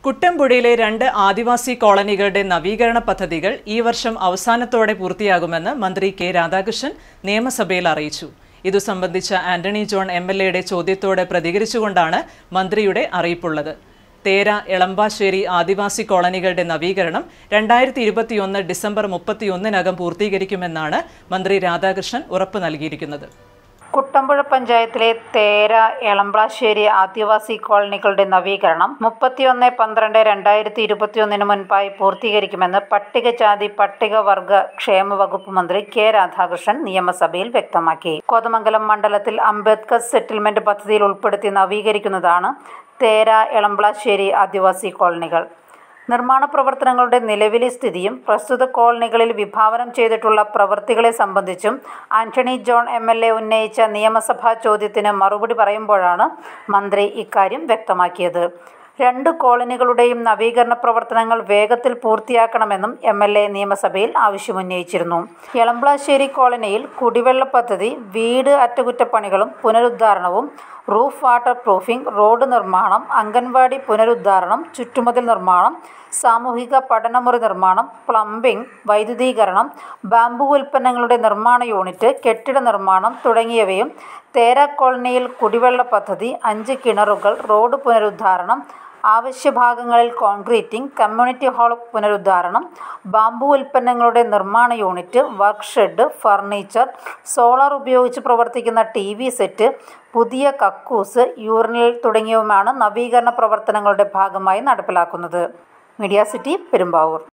കുട്ടമ്പുഴയിലെ രണ്ട് ആദിവാസി കോളനികളുടെ നവീകരണ പദ്ധതികൾ ഈ വർഷം അവസാനത്തോടെ പൂർത്തിയാകുമെന്ന് മന്ത്രി കെ രാധാകൃഷ്ണൻ നിയമസഭയിൽ അറിയിച്ചു ഇതു സംബന്ധിച്ച ആന്റണി ജോൺ എം എൽ എയുടെ ചോദ്യത്തോട് പ്രതികരിച്ചുകൊണ്ടാണ് മന്ത്രിയുടെ അറിയിപ്പുള്ളത് തേര എളമ്പാശ്ശേരി ആദിവാസി കോളനികളുടെ നവീകരണം രണ്ടായിരത്തി ഇരുപത്തിയൊന്ന് ഡിസംബർ മുപ്പത്തിയൊന്നിനകം പൂർത്തീകരിക്കുമെന്നാണ് മന്ത്രി രാധാകൃഷ്ണൻ ഉറപ്പു നൽകിയിരിക്കുന്നത് കുട്ടമ്പുഴ പഞ്ചായത്തിലെ തേര എളമ്പ്ളാശ്ശേരി ആദിവാസി കോളനികളുടെ നവീകരണം മുപ്പത്തിയൊന്ന് പന്ത്രണ്ട് രണ്ടായിരത്തി ഇരുപത്തിയൊന്നിന് മുൻപായി പൂർത്തീകരിക്കുമെന്ന് പട്ടികജാതി പട്ടികവർഗ ക്ഷേമ വകുപ്പ് മന്ത്രി കെ രാധാകൃഷ്ണൻ നിയമസഭയിൽ വ്യക്തമാക്കി കോതമംഗലം മണ്ഡലത്തിൽ അംബേദ്കർ സെറ്റിൽമെന്റ് പദ്ധതിയിൽ ഉൾപ്പെടുത്തി നവീകരിക്കുന്നതാണ് തേര എളമ്പ്ളാശ്ശേരി ആദിവാസി കോളനികൾ നിർമ്മാണ പ്രവർത്തനങ്ങളുടെ നിലവിലെ സ്ഥിതിയും പ്രസ്തുത കോളനികളിൽ വിഭാവനം ചെയ്തിട്ടുള്ള പ്രവൃത്തികളെ സംബന്ധിച്ചും Antony John M L A ഉന്നയിച്ച നിയമസഭാ ചോദ്യത്തിന് മറുപടി പറയുമ്പോഴാണ് മന്ത്രി ഇക്കാര്യം വ്യക്തമാക്കിയത് രണ്ട് കോളനികളുടെയും നവീകരണ പ്രവർത്തനങ്ങൾ വേഗത്തിൽ പൂർത്തിയാക്കണമെന്നും എം എൽ എ നിയമസഭയിൽ ആവശ്യമുന്നയിച്ചിരുന്നു എളമ്പ്ളാശ്ശേരി കോളനിയിൽ കുടിവെള്ള പദ്ധതി വീട് അറ്റകുറ്റപ്പണികളും പുനരുദ്ധാരണവും റൂഫ് വാട്ടർ പ്രൂഫിംഗ് റോഡ് നിർമ്മാണം അംഗൻവാടി പുനരുദ്ധാരണം ചുറ്റുമതിൽ നിർമ്മാണം സാമൂഹിക പഠനമുറി നിർമ്മാണം പ്ലംബിംഗ് വൈദ്യുതീകരണം ബാംബു ഉൽപ്പന്നങ്ങളുടെ നിർമ്മാണ യൂണിറ്റ് കെട്ടിട നിർമ്മാണം തുടങ്ങിയവയും തേര കോളനിയിൽ കുടിവെള്ള പദ്ധതി അഞ്ച് കിണറുകൾ റോഡ് പുനരുദ്ധാരണം ആവശ്യ ഭാഗങ്ങളിൽ കോൺക്രീറ്റിംഗ് കമ്മ്യൂണിറ്റി ഹാൾ പുനരുദ്ധാരണം ബാംബു ഉൽപ്പന്നങ്ങളുടെ നിർമ്മാണ unit work shed furniture solar ഉപയോഗിച്ച് പ്രവർത്തിക്കുന്ന ടി വി സെറ്റ് പുതിയ കക്കൂസ് യൂറിനൽ തുടങ്ങിയവയുമാണ് നവീകരണ പ്രവർത്തനങ്ങളുടെ ഭാഗമായി നടപ്പിലാക്കുന്നത് മീഡിയ സിറ്റി പെരുമ്പാവൂർ